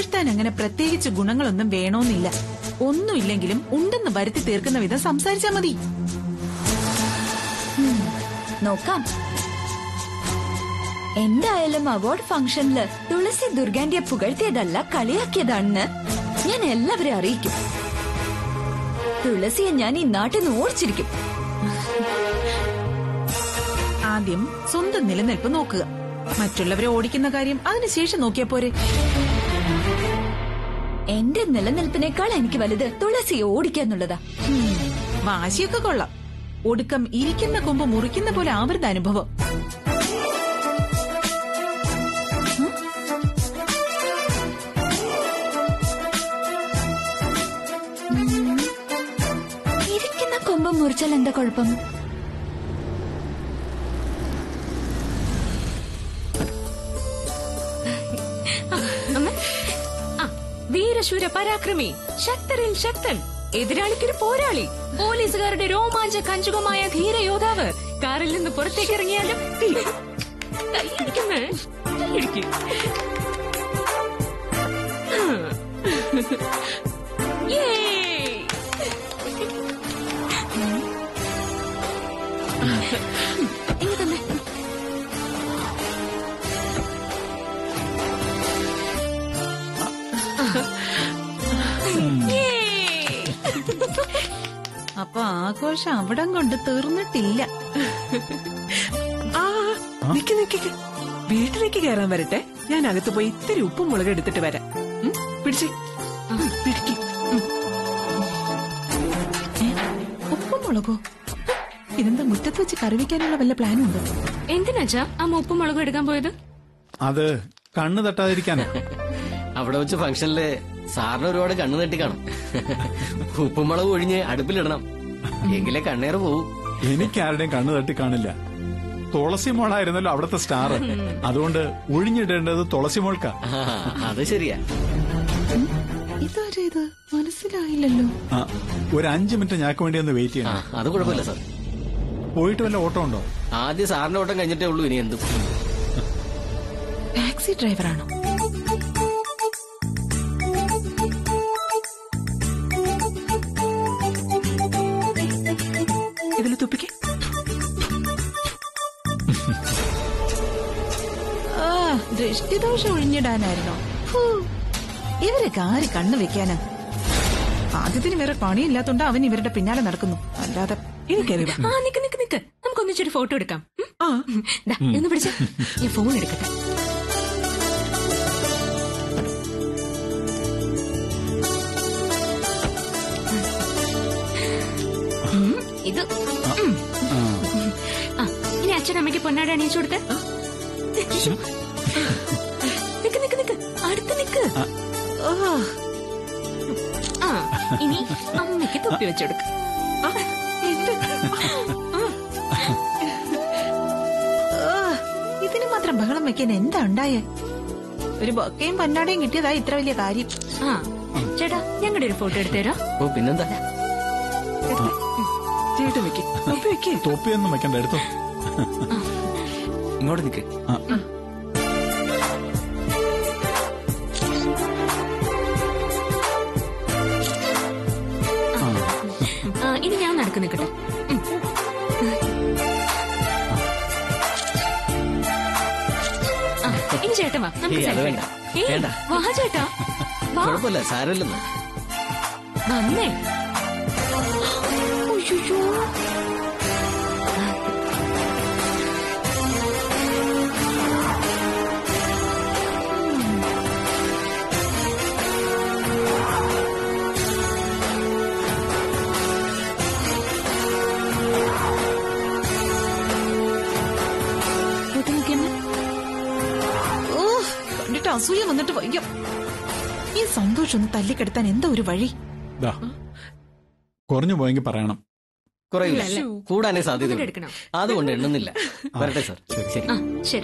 പുകഴ്ത്താൻ അങ്ങനെ പ്രത്യേകിച്ച് ഗുണങ്ങളൊന്നും വേണോന്നില്ല ഒന്നുമില്ലെങ്കിലും ഉണ്ടെന്ന് വരുത്തി തീർക്കുന്ന വിധം സംസാരിച്ചാ മതി നോക്കാം എന്തായാലും അവാർഡ് ഫംഗ്ഷനില് തുളസി ദുർഗാന്റിയെ പുകഴ്ത്തിയതല്ല കളിയാക്കിയതാണെന്ന് ഞാൻ എല്ലാവരെയും അറിയിക്കും തുളസിയെ ഞാൻ ഈ നാട്ടിൽ നിന്ന് ഓടിച്ചിരിക്കും ആദ്യം സ്വന്തം നിലനിൽപ്പ് നോക്കുക മറ്റുള്ളവരെ ഓടിക്കുന്ന കാര്യം അതിനുശേഷം നോക്കിയാ പോരെ എന്റെ നിലനിൽപ്പിനേക്കാൾ എനിക്ക് വലുത് തുളസിയെ ഓടിക്കാന്നുള്ളതാ ഉം, വാശിയൊക്കെ കൊള്ളാം ഒടുക്കം ഇരിക്കുന്ന കൊമ്പ് മുറിക്കുന്ന പോലെ ആവരുത് അനുഭവം ഇരിക്കുന്ന കൊമ്പ് മുറിച്ചാൽ എന്താ കുഴപ്പം അമ്മ ആ വീരശൂര പരാക്രമി ശക്തരിൽ ശക്തൻ എതിരാളിക്കൊരു പോരാളി പോലീസുകാരുടെ രോമാഞ്ച കഞ്ചുകമായ ധീരയോദ്ധാവ് കാറിൽ നിന്ന് പുറത്തേക്ക് ഇറങ്ങിയാലും കൈയടിക്കുന്നേ കൈയടിക്ക്. യേയ്. ഇങ്ങ് തന്നെ. യേയ്. അപ്പൊ ആഘോഷം അവിടം കൊണ്ട് തീർന്നിട്ടില്ല ആ നിക്ക് നിക്ക് നിക്ക്. വീട്ടിലേക്ക് കയറാൻ വരട്ടെ ഞാൻ അകത്ത് പോയി ഇത്തിരി ഉപ്പും മുളക് എടുത്തിട്ട് വരാം ഉം, പിടിച്ചേ ഉം, പിടിക്ക് ഉം. ഉപ്പും മുളകോ ഇതെന്താ മുറ്റത്ത് വെച്ച് കറിവെക്കാനുള്ള വല്ല പ്ലാനും ഉണ്ടോ എന്തിനാച്ചാ ആ ഉപ്പും മുളകും എടുക്കാൻ പോയത് അത് കണ്ണ് തട്ടാതിരിക്കാനാ അവിടെ വെച്ച് ഫംഗ്ഷനില് സാറിന് ഒരുപാട് കണ്ണു തട്ടി കാണും ഉപ്പുമുളക് ഒഴിഞ്ഞ് അടുപ്പിലിടണം എങ്കിലേ കണ്ണേറ് പോവും എനിക്കാരുടെയും കണ്ണ് തട്ടി കാണില്ല തുളസി മോളായിരുന്നല്ലോ അവിടുത്തെ സ്റ്റാർ അതുകൊണ്ട് ഒഴിഞ്ഞിടേണ്ടത് തുളസി മോൾക്കാ ആ, അത് ശരിയാ ഇതാരാ ഇത് മനസ്സിലായില്ലല്ലോ ആ, ഒരു അഞ്ചു മിനിറ്റ് ഞങ്ങൾക്ക് വേണ്ടി ഒന്ന് വെയിറ്റ് ആ ചെയ്യണം അത് കുഴപ്പമില്ല സാർ പോയിട്ട് വല്ല ഓട്ടോ ഉണ്ടോ ആദ്യം സാറിന്റെ ഓട്ടം കഴിഞ്ഞിട്ടേ ഉള്ളൂ ഇനി എന്തും ടാക്സി ഡ്രൈവറാണോ ഇതിൽ തുപ്പിക്ക് ആ ദൃഷ്ടിദോഷം ഒഴിഞ്ഞിടാനായിരുന്നോ ഹൂ, ഇവരൊക്കെ ആര് കണ്ണു വെക്കാനാ ആദ്യത്തിന് വേറെ പണിയില്ലാത്തോണ്ട് അവൻ ഇവരുടെ പിന്നാലെ നടക്കുന്നു അല്ലാതെ എനിക്കറിയാം ആ നിക്ക് നിക്ക് നിക്ക് നമുക്ക് ഒന്നിച്ചൊരു ഫോട്ടോ എടുക്കാം ഉം? ആ ദാ, ഒന്ന് പിടിച്ച ഞാൻ ഫോൺ എടുക്കട്ടെ ഉം, ഇത് ഉം. ആ ഇനി അച്ഛനമ്മയ്ക്ക് പൊന്നാടി അണിയിച്ചു കൊടുത്ത് നിക്ക് നിക്ക് നിക്ക് അടുത്ത് നിക്ക് ഓ ആ ഇനി അമ്മയ്ക്ക് തൊപ്പി വെച്ചെടുക്ക ഓ, ഇതിന് മാത്രം ബഹളം വെക്കാൻ എന്താ ഉണ്ടായേ ഒരു ബൊക്കയും പൊന്നാടയും കിട്ടിയതാ ഇത്ര വലിയ കാര്യം ആ ചേട്ടാ ഞങ്ങളുടെ ഒരു ഫോട്ടോ എടുത്തേരോ ഓ പിന്നെന്താ ചേട്ടൻ വെക്ക് തൊപ്പി വെക്ക് തൊപ്പിയൊന്നും വെക്കണ്ട എടുത്തോ ഇങ്ങോട്ട് നിക്ക് ആ, ആ, ഇനി ഞാൻ നടക്ക് നിൽക്കട്ടെ ഉം. ആ, ഇനി ചേട്ടൻ വാ നമുക്ക് ഏയ്, അത് selfie വേണ്ട. എടുക്കാം. ഏയ്, വേണ്ട. വാ ചേട്ടാ വാ കുഴപ്പമില്ല സാരമില്ലെന്ന് വന്നേ ഓ കണ്ടിട്ട് അസൂയ വന്നിട്ട് വയ്യ ഈ സന്തോഷം ഒന്ന് തല്ലിക്കെടുത്താൻ എന്താ ഒരു വഴി ദാ. കുറഞ്ഞു പോയെങ്കിൽ പറയണം കുറയില്ല കൂടാനേ ഇവിടെ സാധ്യത എടുക്കണം അതുകൊണ്ട് എണ്ണുന്നില്ല വരട്ടെ സാർ ശരി ആ ശരി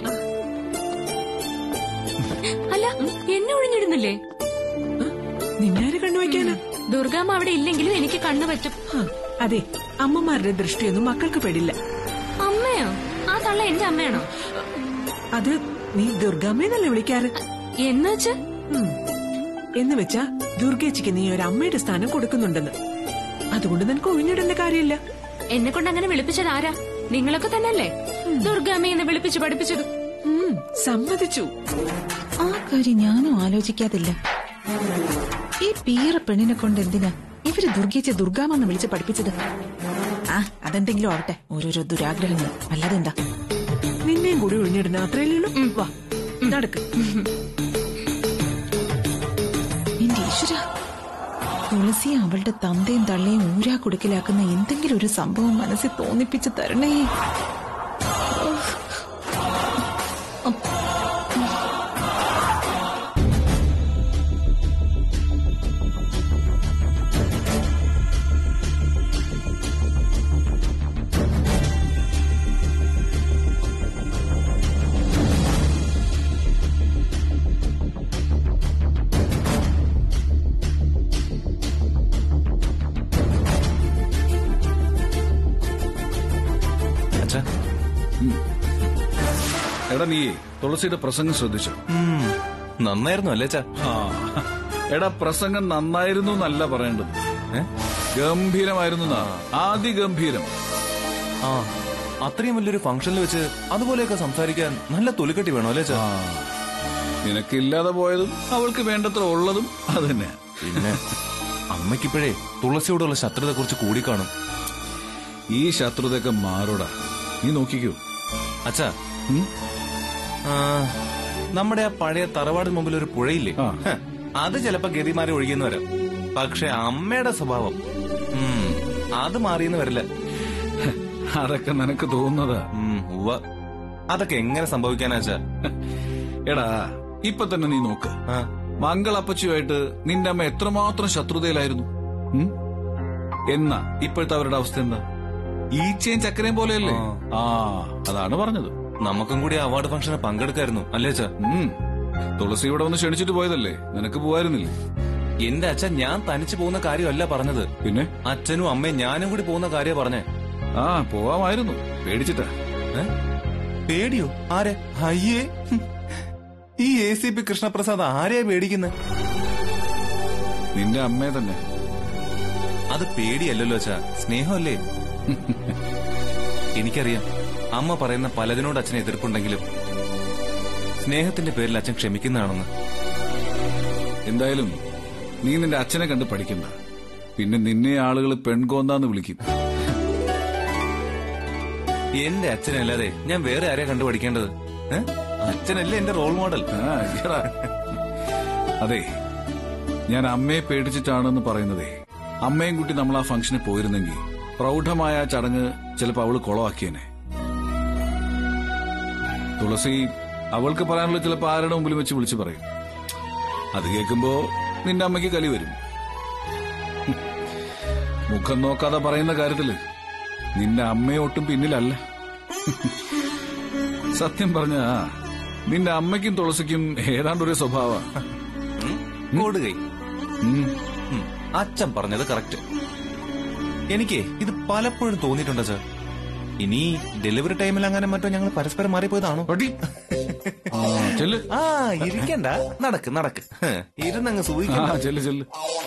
അല്ല എന്നെ ഒഴിഞ്ഞിടുന്നില്ലേ നിന്നാര് കണ്ണു വെക്കാനാ ദുർഗാമ്മ അവിടെ ഇല്ലെങ്കിലും എനിക്ക് കണ്ണു പറ്റും ആ, അതെ അമ്മമാരുടെ ദൃഷ്ടിയൊന്നും മക്കൾക്ക് പെടില്ല അമ്മയോ ആ തള്ള എന്റെ അമ്മയാണോ അത് നീ ദുർഗാമ്മയെന്നല്ലേ വിളിക്കാറ് എന്നുവെച്ച് ഉം. എന്ന് വെച്ചാ ദുർഗേച്ചിക്ക് നീ ഒരു അമ്മയുടെ സ്ഥാനം കൊടുക്കുന്നുണ്ടെന്ന് അതുകൊണ്ട് നിനക്ക് ഒഴിഞ്ഞിടേണ്ട കാര്യമില്ല എന്നെ കൊണ്ട് അങ്ങനെ വിളിപ്പിച്ചത് ആരാ നിങ്ങളൊക്കെ തന്നെയല്ലേ ദുർഗാമ്മയെന്ന് വിളിപ്പിച്ച് പഠിപ്പിച്ചത് ഉം, സമ്മതിച്ചു ആ കാര്യം ഞാനും ആലോചിക്കാതില്ല ഈ പീറ പെണ്ണിനെ കൊണ്ട് എന്തിനാ ഇവര് ദുർഗിച്ച് ദുർഗാമെന്ന് വിളിച്ച് പഠിപ്പിച്ചത് ആ അതെന്തെങ്കിലും ആവട്ടെ ഓരോരോ ദുരാഗ്രഹങ്ങൾ അല്ലാതെ എന്താ നിന്നെയും കൂടി ഒഴിഞ്ഞിടുന്ന അത്രയല്ലേ ഉള്ളൂ വാ നടക്ക് എന്റെ ഈശ്വര തുളസിയെ അവളുടെ തന്തയും തള്ളയും ഊരാ കുടുക്കലാക്കുന്ന എന്തെങ്കിലും ഒരു സംഭവം മനസ്സിൽ തോന്നിപ്പിച്ച് തരണേ അച്ഛാ എടാ നീ തുളസിയുടെ പ്രസംഗം ശ്രദ്ധിച്ചു ഉം, നന്നായിരുന്നു അല്ലേ അച്ഛാ ആ എടാ പ്രസംഗം നന്നായിരുന്നു എന്നല്ല പറയേണ്ടത് ഏ? ഗംഭീരമായിരുന്നു എന്നാ. അതിഗംഭീരം ആ അത്രയും വലിയൊരു ഫംഗ്ഷനിൽ വെച്ച് അതുപോലെയൊക്കെ സംസാരിക്കാൻ നല്ല തൊലിക്കെട്ടി വേണോ അല്ലേ അച്ഛാ ആ നിനക്കില്ലാതെ പോയതും അവൾക്ക് വേണ്ടത്ര ഉള്ളതും അത് തന്നെ പിന്നെ അമ്മയ്ക്കിപ്പോഴേ തുളസിയോടുള്ള ശത്രുത കുറിച്ച് കൂടിക്കാണും ഈ ശത്രുതയൊക്കെ മാറോടാ നീ നോക്കിക്കോ അച്ഛാ ഉം? ആ, നമ്മുടെ ആ പഴയ തറവാടിന് മുമ്പിൽ ഒരു പുഴയില്ലേ ആ. ഹ, അത് ചിലപ്പോ ഗതിമാരെ ഒഴുകിയെന്ന് വരാം പക്ഷെ അമ്മയുടെ സ്വഭാവം ഉം, അത് മാറിയെന്ന് വരില്ല അതൊക്കെ നിനക്ക് തോന്നുന്നതാ ഉം, ഉവ്വ. അതൊക്കെ എങ്ങനെ സംഭവിക്കാനാച്ചാ എടാ ഇപ്പൊ തന്നെ നീ നോക്ക് ആ, മംഗളപ്പച്ചിയുമായിട്ട് നിന്റെ അമ്മ എത്രമാത്രം ശത്രുതയിലായിരുന്നു ഉം? എന്നാ ഇപ്പോഴത്തെ അവരുടെ അവസ്ഥ എന്താ ഈച്ചയും ചക്കരയും പോലെയല്ലേ ആ അതാണ് പറഞ്ഞത് നമുക്കും കൂടി അവാർഡ് ഫംഗ്ഷന് പങ്കെടുക്കായിരുന്നു അല്ലേ അച്ഛാ ഉം. തുളസി ഇവിടെ ഒന്ന് ക്ഷണിച്ചിട്ട് പോയതല്ലേ നിനക്ക് പോവായിരുന്നില്ലേ എന്റെ അച്ഛൻ ഞാൻ തനിച്ച് പോകുന്ന കാര്യമല്ല പറഞ്ഞത് പിന്നെ അച്ഛനും അമ്മയും ഞാനും കൂടി പോകുന്ന കാര്യ പറഞ്ഞേ ആ പോവാമായിരുന്നു പേടിച്ചിട്ടാ ഏ? പേടിയോ ആരെ അയ്യേ ഹും. ഈ എ സി പി കൃഷ്ണപ്രസാദ് ആരെയാ പേടിക്കുന്നത് നിന്റെ അമ്മയെ തന്നെ അത് പേടിയല്ലല്ലോ അച്ഛാ സ്നേഹമല്ലേ എനിക്കറിയാം അമ്മ പറയുന്ന പലതിനോട് അച്ഛന് എതിർപ്പുണ്ടെങ്കിലും സ്നേഹത്തിന്റെ പേരിൽ അച്ഛൻ ക്ഷമിക്കുന്നതാണെന്ന് എന്തായാലും നീ നിന്റെ അച്ഛനെ കണ്ട് പഠിക്കണ്ട പിന്നെ നിന്നെ ആളുകൾ പെൺകോന്താന്ന് വിളിക്കും എന്റെ അച്ഛനല്ലാതെ ഞാൻ വേറെ ആരെയാ കണ്ടു പഠിക്കേണ്ടത് ഏ? അച്ഛനല്ലേ എന്റെ റോൾ മോഡൽ ആ, എടാ. അതെ ഞാൻ അമ്മയെ പേടിച്ചിട്ടാണെന്ന് പറയുന്നതേ അമ്മയും കുട്ടി നമ്മൾ ആ ഫംഗ്ഷന് പോയിരുന്നെങ്കിൽ പ്രൗഢമായ ആ ചടങ്ങ് ചിലപ്പോ അവള് കുളമാക്കിയേനെ തുളസി അവൾക്ക് പറയാനുള്ള ചിലപ്പോ ആരുടെ മുമ്പിൽ വെച്ച് വിളിച്ചു പറയും അത് കേൾക്കുമ്പോ നിന്റെ അമ്മയ്ക്ക് കലി വരും ഹും. മുഖം നോക്കാതെ പറയുന്ന കാര്യത്തില് നിന്റെ അമ്മയൊട്ടും പിന്നിലല്ല സത്യം പറഞ്ഞ നിന്റെ അമ്മയ്ക്കും തുളസിക്കും ഏതാണ്ട് ഒരു സ്വഭാവ കൊടുകൈ അച്ഛൻ പറഞ്ഞത് കറക്റ്റ് എനിക്ക് ഇത് പലപ്പോഴും തോന്നിയിട്ടുണ്ട് അച്ഛാ ഇനി ഡെലിവറി ടൈമിൽ അങ്ങനെ മറ്റോ ഞങ്ങൾ പരസ്പരം മാറിപ്പോയതാണോ ചെല്ല് ആ ഇരിക്കണ്ട നടക്ക് നടക്ക് ഹ്, ഇരുന്നങ്ങ് ആ സൂഹിക്കണ്ട ചെല്ല് ചെല്ല്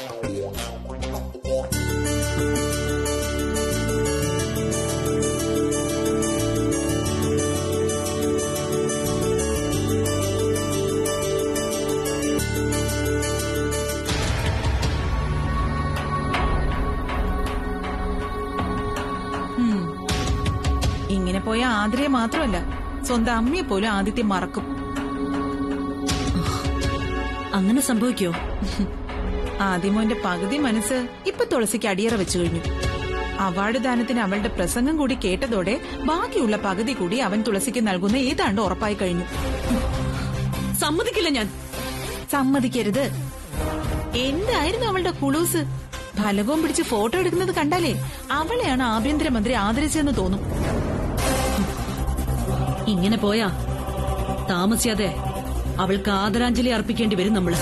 ഇങ്ങനെ പോയ ആതിരയെ മാത്രമല്ല സ്വന്തം അമ്മയെ പോലും ആദിത്യം മറക്കും അങ്ങനെ സംഭവിക്കോ ആദ്യമോന്റെ പകുതി മനസ്സ് ഇപ്പൊ തുളസിക്ക് അടിയറ വെച്ചു കഴിഞ്ഞു അവാർഡ് ദാനത്തിന് അവളുടെ പ്രസംഗം കൂടി കേട്ടതോടെ ബാക്കിയുള്ള പകുതി കൂടി അവൻ തുളസിക്ക് നൽകുന്ന ഏതാണ്ട് ഉറപ്പായി കഴിഞ്ഞു സമ്മതിക്കില്ല ഞാൻ സമ്മതിക്കരുത് എന്തായിരുന്നു അവളുടെ കുളൂസ് ഫലകവും പിടിച്ച് ഫോട്ടോ എടുക്കുന്നത് കണ്ടാലേ അവളെയാണ് ആഭ്യന്തരമന്ത്രി ആദരിച്ചതെന്ന് തോന്നും ഇങ്ങനെ പോയാ താമസിയാതെ അവൾക്ക് ആദരാഞ്ജലി അർപ്പിക്കേണ്ടി വരും നമ്മള്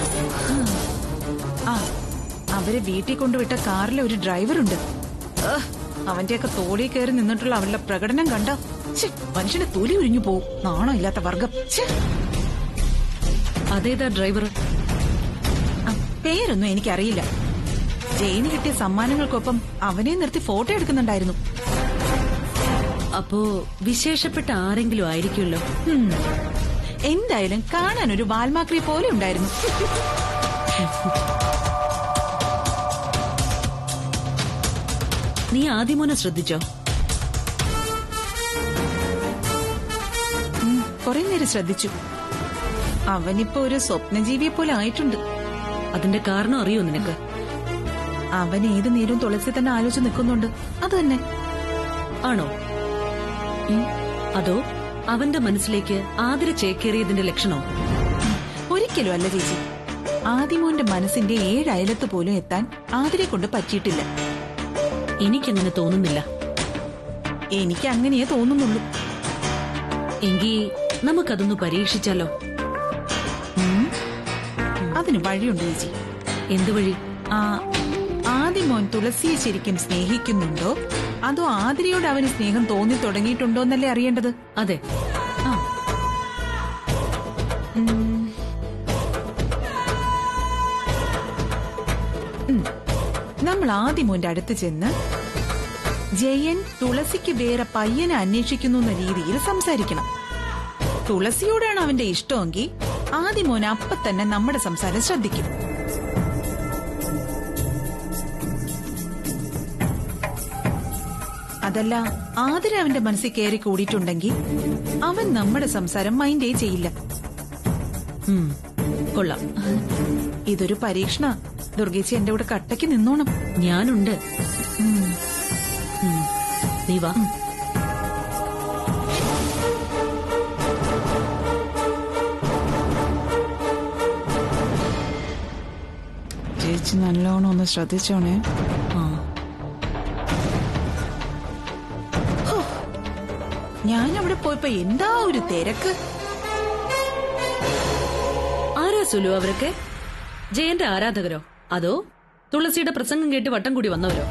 ആ അവരെ വീട്ടിൽ കൊണ്ടുവിട്ട കാറിലെ ഒരു ഡ്രൈവറുണ്ട് ഏഹ്, അവന്റെയൊക്കെ തോളിൽ കയറി നിന്നിട്ടുള്ള അവളുടെ പ്രകടനം കണ്ട മനുഷ്യന്റെ തൊലി ഒഴിഞ്ഞു പോവും നാണോ ഇല്ലാത്ത വർഗം ഛെ. അതേതാ ഡ്രൈവർ പേരൊന്നും എനിക്കറിയില്ല ജയിന് കിട്ടിയ സമ്മാനങ്ങൾക്കൊപ്പം അവനെ നിർത്തി ഫോട്ടോ എടുക്കുന്നുണ്ടായിരുന്നു അപ്പോ വിശേഷപ്പെട്ട ആരെങ്കിലും ആയിരിക്കുമല്ലോ ഉം. എന്തായാലും കാണാൻ ഒരു വാൽമാക്രി പോലെ ഉണ്ടായിരുന്നു നീ ആദ്യമോനെ ശ്രദ്ധിച്ചോ ഉം, കുറെ നേരം ശ്രദ്ധിച്ചു അവനിപ്പോ ഒരു സ്വപ്നജീവിയെ പോലെ ആയിട്ടുണ്ട് അതിന്റെ കാരണം അറിയോ നിനക്ക് അവൻ ഏത് നേരവും തുളസി തന്നെ ആലോചിച്ച് നിൽക്കുന്നുണ്ട് അത് തന്നെ ആണോ ഉം. അതോ അവന്റെ മനസ്സിലേക്ക് ആതിര ചേക്കേറിയതിന്റെ ലക്ഷണോ ഒരിക്കലും അല്ല ചേച്ചി ആദിമോന്റെ മനസ്സിന്റെ ഏഴ് അയലത്ത് പോലും എത്താൻ ആതിരെ കൊണ്ട് പറ്റിയിട്ടില്ല എനിക്കങ്ങനെ തോന്നുന്നില്ല എനിക്ക് അങ്ങനെയേ തോന്നുന്നുള്ളൂ എങ്കി നമുക്കതൊന്ന് പരീക്ഷിച്ചാലോ ഉം. അതിന് വഴിയുണ്ട് ചേച്ചി എന്തു വഴി ആ ആദിമോൻ തുളസിയെ ശരിക്കും സ്നേഹിക്കുന്നുണ്ടോ അതോ ആതിരയോട് അവന് സ്നേഹം തോന്നി തുടങ്ങിയിട്ടുണ്ടോ എന്നല്ലേ അറിയേണ്ടത് അതെ ആ ഉം. ഉം. നമ്മൾ ആദിമോന്റെ അടുത്ത് ചെന്ന് ജയൻ തുളസിക്ക് വേറെ പയ്യനെ അന്വേഷിക്കുന്നു എന്ന രീതിയിൽ സംസാരിക്കണം തുളസിയോടാണ് അവന്റെ ഇഷ്ടമെങ്കിൽ ആദിമോൻ അപ്പൊ തന്നെ നമ്മുടെ സംസാരം ശ്രദ്ധിക്കും അതല്ല ആതിര അവന്റെ മനസ്സിൽ കയറി കൂടിയിട്ടുണ്ടെങ്കിൽ അവൻ നമ്മുടെ സംസാരം മൈൻഡേ ചെയ്യില്ല ഉം. കൊള്ളാം ഇതൊരു പരീക്ഷണ ദുർഗേച്ചി എന്റെ കൂടെ കട്ടയ്ക്ക് നിന്നോണം ഞാനുണ്ട് ഉം. ഉം. നീ വാ ചേച്ചി നല്ലോണം ഒന്ന് ശ്രദ്ധിച്ചോണേ ആ. ഞാൻ അവിടെ പോയപ്പോ എന്താ ഒരു തിരക്ക് ആരാ സുലു അവരൊക്കെ ജയന്റെ ആരാധകരോ അതോ തുളസിയുടെ പ്രസംഗം കേട്ട് വട്ടം കൂടി വന്നവരോ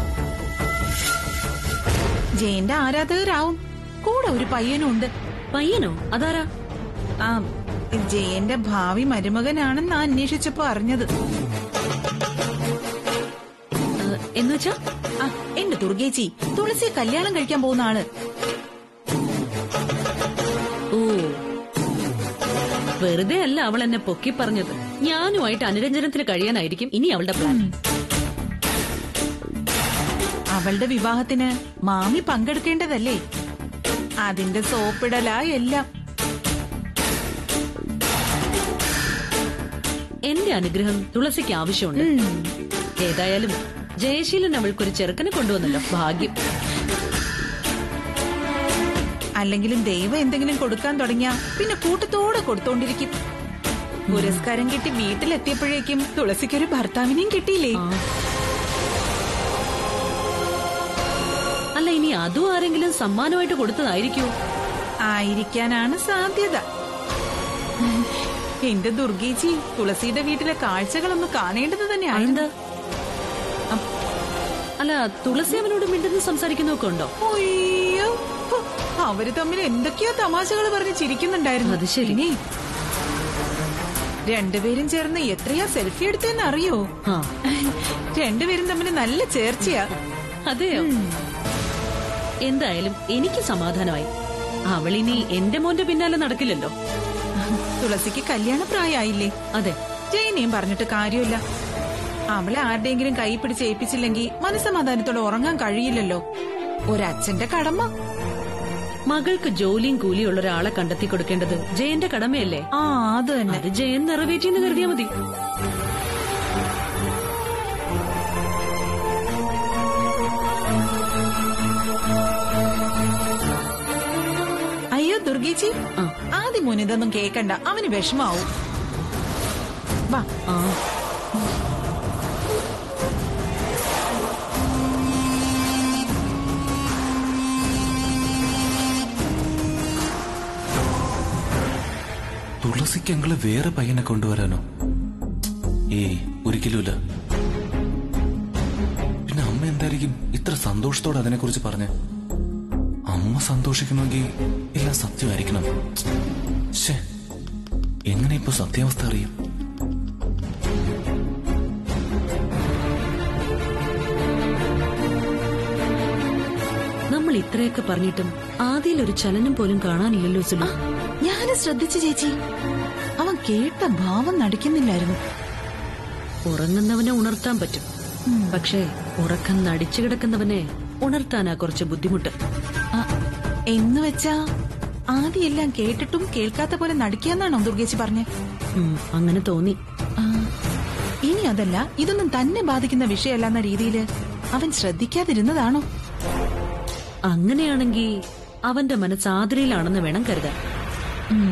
ജയന്റെ ആരാധകരാവും കൂടെ ഒരു പയ്യനും ഉണ്ട് പയ്യനോ അതാരാ ആ ജയന്റെ ഭാവി മരുമകനാണെന്ന് അന്വേഷിച്ചപ്പോ അറിഞ്ഞത് ഏ, എന്നുവെച്ചാ ആ എന്റെ ദുർഗേച്ചി തുളസി കല്യാണം കഴിക്കാൻ പോകുന്ന ആള് ഓ വെറുതെ അല്ല അവൾ എന്നെ പൊക്കി പറഞ്ഞത് ഞാനുമായിട്ട് അനുരഞ്ജനത്തിന് കഴിയാനായിരിക്കും ഇനി അവളുടെ പ്ലാൻ അവളുടെ വിവാഹത്തിന് മാമി പങ്കെടുക്കേണ്ടതല്ലേ അതിന്റെ സോപ്പിടലാ എല്ലാം എന്റെ അനുഗ്രഹം തുളസിക്ക് ആവശ്യമുണ്ട് ഉം. ഏതായാലും ജയശീലൻ അവൾക്കൊരു ചെറുക്കനെ കൊണ്ടുവന്നല്ലോ ഭാഗ്യം അല്ലെങ്കിലും ദൈവം എന്തെങ്കിലും കൊടുക്കാൻ തുടങ്ങിയ പിന്നെ കൂട്ടത്തോടെ കൊടുത്തോണ്ടിരിക്കും പുരസ്കാരം കിട്ടി വീട്ടിലെത്തിയപ്പോഴേക്കും തുളസിക്കൊരു ഭർത്താവിനെയും കിട്ടിയില്ലേ ആ. അല്ല ഇനി അതും ആരെങ്കിലും സമ്മാനമായിട്ട് കൊടുത്തതായിരിക്കോ ആയിരിക്കാനാണ് സാധ്യത ഉം. എന്റെ ദുർഗേച്ചി തുളസിയുടെ വീട്ടിലെ കാഴ്ചകളൊന്ന് കാണേണ്ടത് തന്നെയാണ് എന്താ അല്ല തുളസി അവനോട് മിണ്ടുന്നു സംസാരിക്കുന്നൊക്കെ ഉണ്ടോ അയ്യോ ഹോ, അവര് തമ്മിൽ എന്തൊക്കെയോ തമാശകൾ പറഞ്ഞ് ചിരിക്കുന്നുണ്ടായിരുന്നു അത് ശരി. ഇനി രണ്ടുപേരും ചേർന്ന് എത്രയാ സെൽഫി എടുത്തെന്ന് അറിയോ ആ രണ്ടുപേരും തമ്മിൽ നല്ല ചേർച്ചയാ അതെയോ എന്തായാലും എനിക്ക് സമാധാനമായി അവളിനി എന്റെ മോന്റെ പിന്നാലെ നടക്കില്ലല്ലോ തുളസിക്ക് കല്യാണ പ്രായമായില്ലേ അതെ ജയിനെയും പറഞ്ഞിട്ട് കാര്യമില്ല അവളെ ആരുടെയെങ്കിലും കൈ പിടിച്ച് ഏൽപ്പിച്ചില്ലെങ്കിൽ മനസ്സമാധാനത്തോടെ ഉറങ്ങാൻ കഴിയില്ലല്ലോ ഒരച്ഛന്റെ കടമ മകൾക്ക് ജോലിയും കൂലിയും ഉള്ള ഒരാളെ കണ്ടെത്തി കൊടുക്കേണ്ടത് ജയന്റെ കടമയല്ലേ ആ അത് തന്നെ അത് ജയൻ നിറവേറ്റിയെന്ന് കരുതിയാ മതി അയ്യോ ദുർഗേച്ചി ആ. ആദ്യം മോൻ ഇതൊന്നും കേക്കണ്ട അവന് വിഷമാവും വാ ആ തുളസിക്ക് അങ്ങള് വേറെ പയ്യനെ കൊണ്ടുവരാനോ ഏയ് ഒരിക്കലുമില്ല പിന്നെ അമ്മ എന്തായിരിക്കും ഇത്ര സന്തോഷത്തോടെ അതിനെക്കുറിച്ച് പറഞ്ഞ് അമ്മ സന്തോഷിക്കണമെങ്കിൽ എല്ലാം സത്യമായിരിക്കണം ശ്ശേ എങ്ങനെ ഇപ്പൊ സത്യാവസ്ഥ അറിയും ഇത്രയൊക്കെ പറഞ്ഞിട്ടും ആദ്യയിൽ ഒരു ചലനം പോലും കാണാനില്ലല്ലോ സുലു ഞാനും ശ്രദ്ധിച്ചു ചേച്ചി അവൻ കേട്ട ഭാവം നടിക്കുന്നില്ലായിരുന്നു ഉറങ്ങുന്നവനെ ഉണർത്താൻ പറ്റും പക്ഷേ ഉറക്കം നടിച്ചു കിടക്കുന്നവനെ ഉണർത്താനാ കുറച്ച് ബുദ്ധിമുട്ട് ആ, എന്ന് വെച്ചാ ആദ്യം എല്ലാം കേട്ടിട്ടും കേൾക്കാത്ത പോലെ നടിക്കാന്നാണോ ദുർഗേച്ചി പറഞ്ഞേ ഉം, അങ്ങനെ തോന്നി ആ, ഇനി അതല്ല ഇതൊന്നും തന്നെ ബാധിക്കുന്ന വിഷയമല്ലെന്ന രീതിയില് അവൻ ശ്രദ്ധിക്കാതിരുന്നതാണോ അങ്ങനെയാണെങ്കിൽ അവന്റെ മനസ്സ് ആതിരയിലാണെന്ന് വേണം കരുതാൻ ഉം.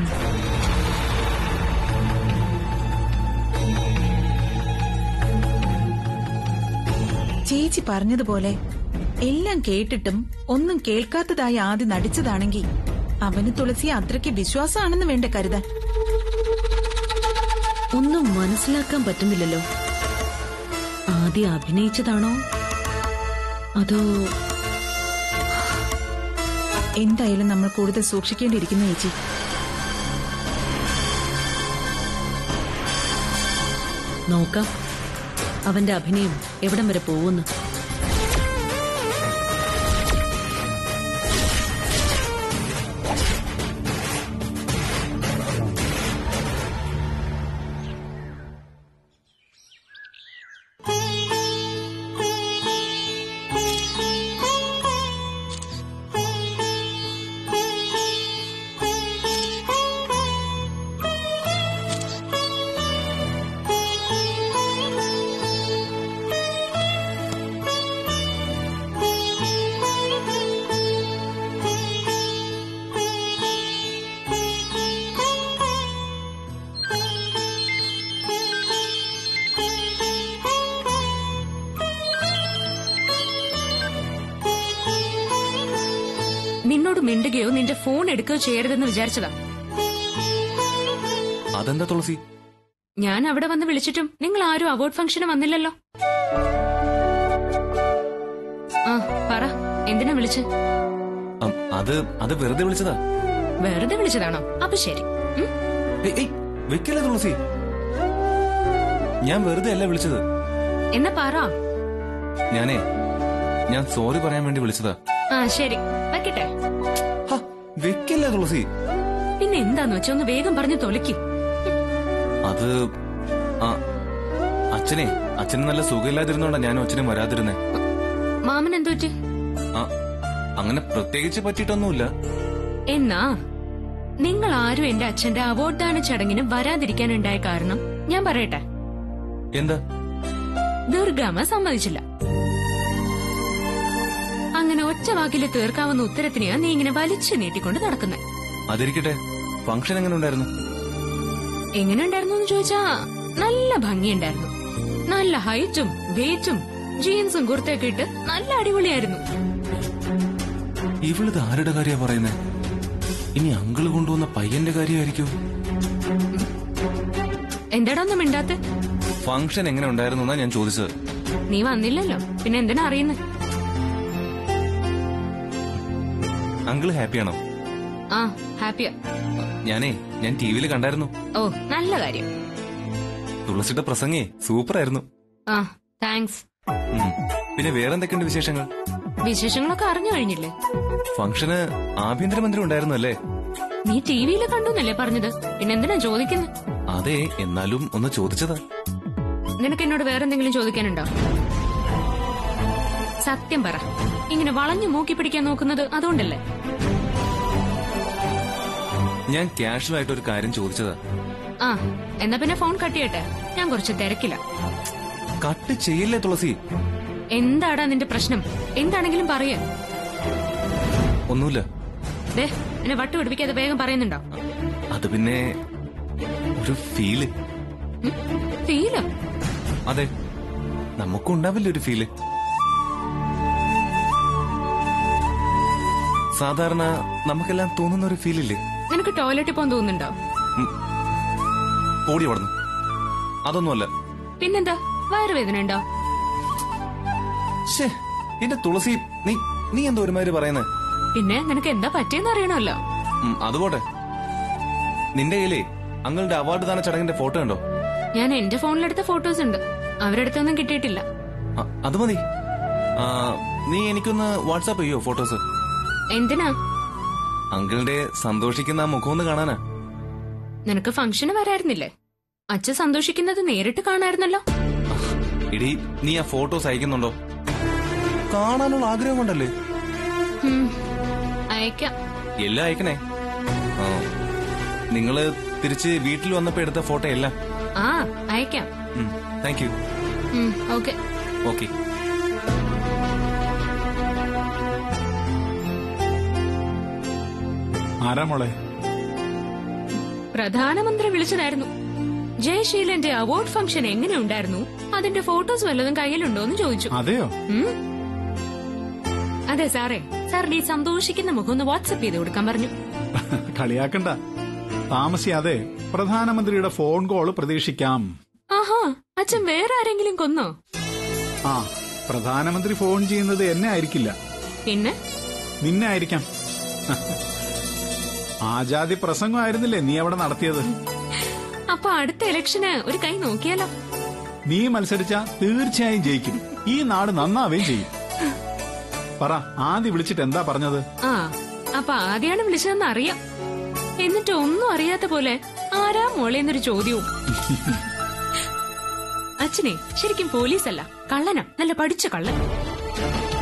ചേച്ചി പറഞ്ഞതുപോലെ എല്ലാം കേട്ടിട്ടും ഒന്നും കേൾക്കാത്തതായി ആദ്യം നടിച്ചതാണെങ്കിൽ അവന് തുളസി അത്രയ്ക്ക് വിശ്വാസമാണെന്ന് വേണ്ട കരുതാൻ ഒന്നും മനസ്സിലാക്കാൻ പറ്റുന്നില്ലല്ലോ ആദ്യം അഭിനയിച്ചതാണോ അതോ എന്തായാലും നമ്മൾ കൂടുതൽ സൂക്ഷിക്കേണ്ടിയിരിക്കുന്നു ചേച്ചി നോക്കാം അവന്റെ അഭിനയം എവിടം വരെ പോകുന്നു നിന്നോട് മിണ്ടുകയോ നിന്റെ ഫോൺ എടുക്കുകയോ ചെയ്യരുതെന്ന് വിചാരിച്ചതാ അതെന്താ തുളസി ഞാൻ അവിടെ വന്ന് വിളിച്ചിട്ടും നിങ്ങൾ ആരും അവാർഡ് ഫംഗ്ഷന് വന്നില്ലല്ലോ ആ പറ എന്തിനാ വിളിച്ച് അം, അത് അത് വെറുതെ വിളിച്ചതാ വെറുതെ വിളിച്ചതാണോ അപ്പൊ ശരി ഉം? ഏയ്, ഏയ്, വെക്കല്ലേ തുളസി ഞാൻ വെറുതെ അല്ല വിളിച്ചത് എന്നാ പറ ഞാനേ ഞാൻ സോറി പറയാൻ വേണ്ടി വിളിച്ചതാ ആ ശരി വെക്കട്ടെ ഹ, വെക്കല്ലേ തുളസി പിന്നെ എന്താന്ന് വെച്ചാ ഒന്ന് വേഗം പറഞ്ഞു തൊലക്കി അത് ആ അച്ഛനെ അച്ഛന് നല്ല സുഖമില്ലാതിരുന്നോണ്ടാ ഞാനും അച്ഛനും വരാതിരുന്നേ മാമൻ എന്തു പറ്റി ആ അങ്ങനെ പ്രത്യേകിച്ച് പറ്റിയിട്ടൊന്നുമില്ല എന്നാ നിങ്ങൾ ആരും എന്റെ അച്ഛന്റെ അവാർഡ് ദാന ചടങ്ങിന് വരാതിരിക്കാനുണ്ടായ കാരണം ഞാൻ പറയട്ടെ എന്താ ദുർഗാമ്മ സമ്മതിച്ചില്ല അങ്ങനെ ഒറ്റ വാക്കില് തീർക്കാവുന്ന ഉത്തരത്തിനെയാ നീ ഇങ്ങനെ വലിച്ചു നീട്ടിക്കൊണ്ട് നടക്കുന്നത് അതിരിക്കട്ടെ ഫംഗ്ഷൻ എങ്ങനെ ഉണ്ടായിരുന്നു എങ്ങനെ ഉണ്ടായിരുന്നു എന്ന് ചോദിച്ചാ നല്ല ഭംഗിയുണ്ടായിരുന്നു നല്ല ഹൈറ്റും വെയിറ്റും ജീൻസും കുർത്തയൊക്കെ ഇട്ട് നല്ല അടിപൊളിയായിരുന്നു ഇവളിത് ആരുടെ കാര്യ പറയുന്നേ ഇനി അങ്കിള് കൊണ്ടുവന്ന പയ്യന്റെ കാര്യമായിരിക്കും എന്താടാ ഒന്നും മിണ്ടാത്ത ഫംഗ്ഷൻ എങ്ങനെ ഉണ്ടായിരുന്നു എന്നാ ഞാൻ ചോദിച്ചത് നീ വന്നില്ലല്ലോ പിന്നെ എന്തിനാ അറിയുന്നത് അങ്കിള് ഹാപ്പിയാണോ ആ ഹാപ്പിയാ ഞാനേ ഞാൻ ടി വിയിൽ കണ്ടായിരുന്നു ഓ നല്ല കാര്യം തുളസിയുടെ പ്രസംഗേ സൂപ്പർ ആയിരുന്നു ആ താങ്ക്സ് ഉം. പിന്നെ വേറെന്തൊക്കെയുണ്ട് വിശേഷങ്ങൾ വിശേഷങ്ങളൊക്കെ അറിഞ്ഞു കഴിഞ്ഞില്ലേ ഫംഗ്ഷന് ആഭ്യന്തരമന്ത്രി ഉണ്ടായിരുന്നു അല്ലേ നീ ടി വിയിൽ കണ്ടുന്നല്ലേ പറഞ്ഞത് പിന്നെ എന്തിനാ ചോദിക്കുന്നത് അതെ എന്നാലും ഒന്ന് ചോദിച്ചതാ നിനക്ക് എന്നോട് വേറെന്തെങ്കിലും ചോദിക്കാനുണ്ടോ സത്യം പറ ഇങ്ങനെ വളഞ്ഞു മൂക്കി പിടിക്കാൻ നോക്കുന്നത് അതുകൊണ്ടല്ലേ ഞാൻ കാഷ്വൽ ആയിട്ട് ഒരു കാര്യം ചോദിച്ചതാ ആ എന്നാ പിന്നെ ഫോൺ കട്ട് ചെയ്യട്ടെ ഞാൻ കുറച്ച് തിരക്കില്ല കട്ട് ചെയ്യില്ലേ തുളസി എന്താടാ നിന്റെ പ്രശ്നം എന്താണെങ്കിലും പറയ ഒന്നുമില്ല ദേ എന്നെ വട്ടു പിടിപ്പിക്കാതെ വേഗം പറയുന്നുണ്ടോ അത് പിന്നെ ഒരു ഫീല് ഫീലോ അതെ നമുക്കും ഉണ്ടാവില്ല ഒരു ഫീല് സാധാരണ നമുക്കെല്ലാം തോന്നുന്ന ഒരു ഫീലില്ലേ നിനക്ക് ടോയ്ലറ്റിൽ പോകാൻ തോന്നുന്നുണ്ടോ ഓടി അവിടുന്ന് അതൊന്നുമല്ല പിന്നെന്താ വയറുവേദന ഉണ്ടോ ശ്ശേ എന്റെ തുളസി നീ നീ എന്താ ഒരുമാതിരി പറയുന്നേ പിന്നെ നിനക്ക് എന്താ പറ്റിയെന്ന് അറിയണമല്ലോ ഉം, അതുപോട്ടെ നിന്റെ കയ്യിലേ അങ്ങളുടെ അവാർഡ് ദാന ചടങ്ങിന്റെ ഫോട്ടോ ഉണ്ടോ ഞാൻ എന്റെ ഫോണിലെടുത്ത ഫോട്ടോസ് ഉണ്ട് അവരെടുത്തൊന്നും കിട്ടിയിട്ടില്ല അ- അത് മതി ആ, നീ എനിക്കൊന്ന് വാട്സാപ്പ് ചെയ്യോ ഫോട്ടോസ് എന്തിനാ അങ്കിളിന്റെ സന്തോഷിക്കുന്ന ആ മുഖം ഒന്ന് കാണാനാ നിനക്ക് ഫംഗ്ഷന് വരായിരുന്നില്ലേ അച്ഛൻ സന്തോഷിക്കുന്നത് നേരിട്ട് കാണായിരുന്നല്ലോ ഇടി നീ ആ ഫോട്ടോസ് അയക്കുന്നുണ്ടോ കാണാനുള്ള ആഗ്രഹം കൊണ്ടല്ലേ ഉം, അയക്കാം എല്ലാം അയക്കണേ ആ നിങ്ങള് തിരിച്ച് വീട്ടിൽ വന്നപ്പോ എടുത്ത ഫോട്ടോ എല്ലാം ആ അയക്കാം താങ്ക് യു ഓക്കെ ഓക്കെ ആരാ മോളെ പ്രധാനമന്ത്രി വിളിച്ചതായിരുന്നു ജയശീലന്റെ അവാർഡ് ഫംഗ്ഷൻ എങ്ങനെ ഉണ്ടായിരുന്നു അതിന്റെ ഫോട്ടോസ് വല്ലതും കയ്യിലുണ്ടോ എന്ന് ചോദിച്ചു അതെയോ ഉം. അതെ സാറേ സാറിന്റെ ഈ സന്തോഷിക്കുന്ന മുഖം ഒന്ന് വാട്സപ്പ് ചെയ്ത് കൊടുക്കാൻ പറഞ്ഞു കളിയാക്കണ്ട താമസിയാതെ പ്രധാനമന്ത്രിയുടെ ഫോൺ കോൾ പ്രതീക്ഷിക്കാം ആഹാ അച്ഛൻ വേറെ ആരെങ്കിലും കൊന്നോ ആ പ്രധാനമന്ത്രി ഫോൺ ചെയ്യുന്നത് എന്നെ ആയിരിക്കില്ല പിന്നെ നിന്നെ ആയിരിക്കാം ആജാതി പ്രസംഗമായിരുന്നില്ലേ നീ അവിടെ നടത്തിയത് അപ്പൊ അടുത്ത ഇലക്ഷന് ഒരു കൈ നോക്കിയാലോ നീ മത്സരിച്ച തീർച്ചയായും ജയിക്കും ഈ നാട് നന്നാവുകയും ചെയ്യും പറ ആദ്യം വിളിച്ചിട്ട് എന്താ പറഞ്ഞത് ആ അപ്പൊ ആദ്യമാണ് വിളിച്ചതെന്ന് അറിയാം എന്നിട്ട് ഒന്നും അറിയാത്ത പോലെ ആരാ മോളേന്നൊരു ചോദ്യവും അച്ഛനെ ശരിക്കും പോലീസല്ല കള്ളനാ നല്ല പഠിച്ച കള്ളൻ